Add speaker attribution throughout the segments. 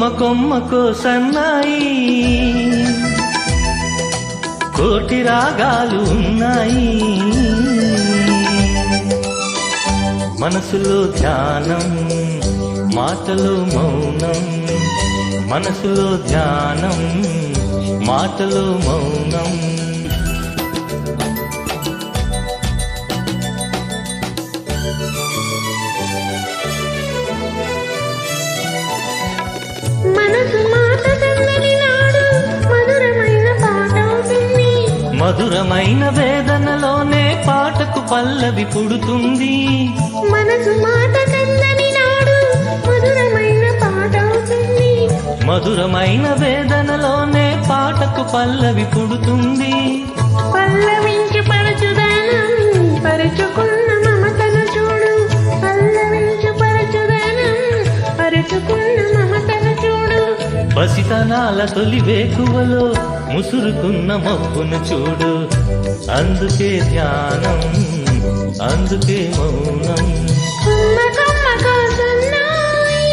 Speaker 1: కొమ్మకో సన్నాయి కోటి రాగాలు ఉన్నాయి మనసులో ధ్యానం మాటలో మౌనం మనసులో ధ్యానం మాటలో మౌనం
Speaker 2: మనసు మాట చల్లని నాడు మధురమైన పాట అవుతుంది
Speaker 1: మధురమైన వేదనలోనే పాటకు పల్లవి పుడుతుంది
Speaker 2: మనసు మాట చల్లని నాడు మధురమైన పాట అవుతుంది
Speaker 1: మధురమైన వేదనలోనే పాటకు పల్లవి పుడుతుంది
Speaker 2: పల్లవించి పరచుదనం పరుచుకున్న మమతను చూడు పల్లవించు పరచుదనం పరుచుకున్న మమతను చూడు
Speaker 1: పసితనాల తొలి వేకువలో ముసురుకున్న మబ్బును చూడు అందుకే ధ్యానం అందుకే మౌనం
Speaker 2: కొమ్మ కొమ్మ కోసన్నాయి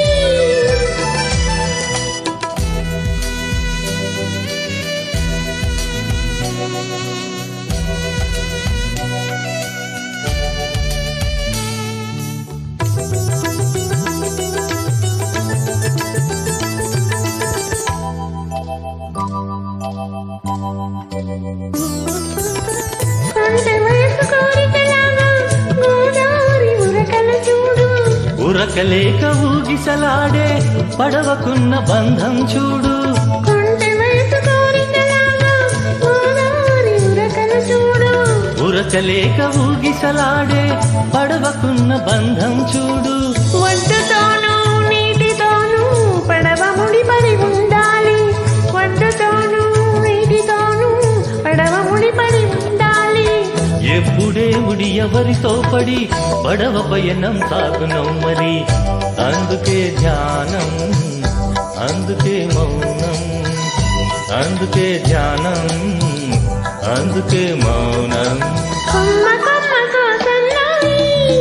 Speaker 2: కొంచె వయసు కోరికలాగా గోదావరి ఉరకల చూడు
Speaker 1: ఉరకలేక ఊగిసలాడే పడవకున్న బంధం చూడు
Speaker 2: కొంచె వయసు కోరికలాగా గోదావరి ఉరకల చూడు
Speaker 1: ఉరకలేక ఊగిసలాడే పడవకున్న బంధం చూడు
Speaker 2: ఒడ్డుతోనూ నీటితోనూ పడవ ముడిపడి ఉండాలి ఒడ్డుతోనూ నీటితోనూ పడవ ముడిపడి ఉండాలి
Speaker 1: ఎప్పుడే ఉడి ఎవరితో పడి పడవ పయనం సాగునం మరి అందుకే ధ్యానం అందుకే మౌనం అందుకే ధ్యానం అందుకే మౌనం
Speaker 2: కొమ్మ కొమ్మ కోసన్నాయి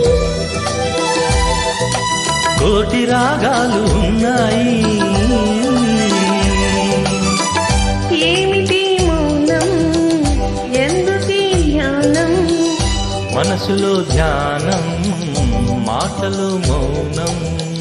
Speaker 1: కోటి రాగాలు ఉన్నాయి
Speaker 2: ఏమిటి మౌనం ఎందుకీ ధ్యానం
Speaker 1: మనసులో ధ్యానం మాటలు మౌనం